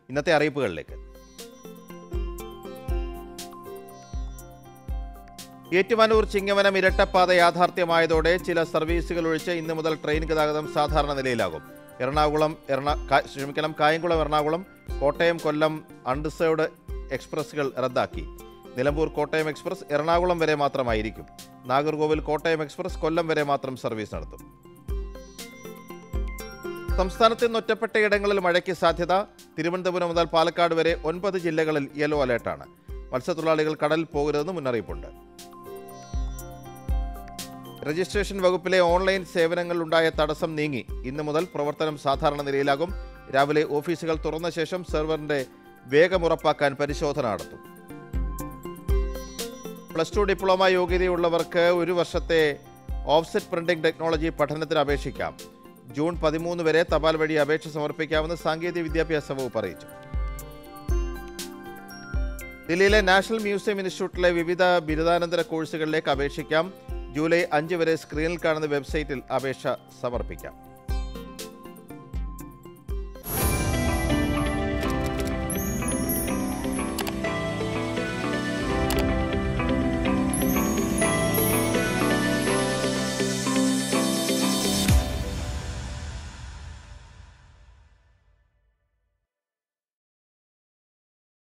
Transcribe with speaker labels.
Speaker 1: ഇന്നത്തെ അറിയിപ്പുകളിലേക്ക് ഏറ്റുമാനൂർ ചിങ്ങവനം ഇരട്ടപ്പാത യാഥാർത്ഥ്യമായതോടെ ചില സർവീസുകൾ ഒഴിച്ച് ഇന്ന് മുതൽ ട്രെയിൻ ഗതാഗതം സാധാരണ നിലയിലാകും എറണാകുളം എറണാ കാ- ക്ഷമിക്കണം കായംകുളം എറണാകുളം കോട്ടയം കൊല്ലം അൺറിസേർവ്ഡ് എക്സ്പ്രസ്സുകൾ റദ്ദാക്കി നിലമ്പൂർ കോട്ടയം എക്സ്പ്രസ് എറണാകുളം വരെ മാത്രമായിരിക്കും നാഗർകോവിൽ കോട്ടയം എക്സ്പ്രസ് കൊല്ലം വരെ മാത്രം സർവീസ് നടത്തും സംസ്ഥാനത്ത് ഇന്ന് ഒറ്റപ്പെട്ട ഇടങ്ങളിൽ മഴയ്ക്ക് സാധ്യത തിരുവനന്തപുരം മുതൽ പാലക്കാട് വരെ ഒൻപത് ജില്ലകളിൽ യെല്ലോ അലേർട്ടാണ് മത്സ്യത്തൊഴിലാളികൾ കടലിൽ പോകരുതെന്ന് മുന്നറിയിപ്പുണ്ട് രജിസ്ട്രേഷൻ വകുപ്പിലെ ഓൺലൈൻ സേവനങ്ങളിലുണ്ടായ തടസ്സം നീങ്ങി ഇന്ന് മുതൽ പ്രവർത്തനം സാധാരണ നിലയിലാകും രാവിലെ ഓഫീസുകൾ തുറന്ന ശേഷം സെർവറിന്റെ വേഗം ഉറപ്പാക്കാൻ പരിശോധന നടത്തും പ്ലസ് ടു ഡിപ്ലോമ യോഗ്യതയുള്ളവർക്ക് ഒരു വർഷത്തെ ഓഫ്സെറ്റ് പ്രിന്റിംഗ് ടെക്നോളജി പഠനത്തിന് അപേക്ഷിക്കാം ജൂൺ പതിമൂന്ന് വരെ തപാൽ വഴി അപേക്ഷ സമർപ്പിക്കാമെന്ന് സാങ്കേതിക വിദ്യാഭ്യാസ വകുപ്പ് അറിയിച്ചു ദില്ലിയിലെ നാഷണൽ മ്യൂസിയം ഇൻസ്റ്റിറ്റ്യൂട്ടിലെ വിവിധ ബിരുദാനന്തര കോഴ്സുകളിലേക്ക് അപേക്ഷിക്കാം ജൂലൈ അഞ്ച് വരെ സ്ക്രീനിൽ കാണുന്ന വെബ്സൈറ്റിൽ അപേക്ഷ സമർപ്പിക്കാം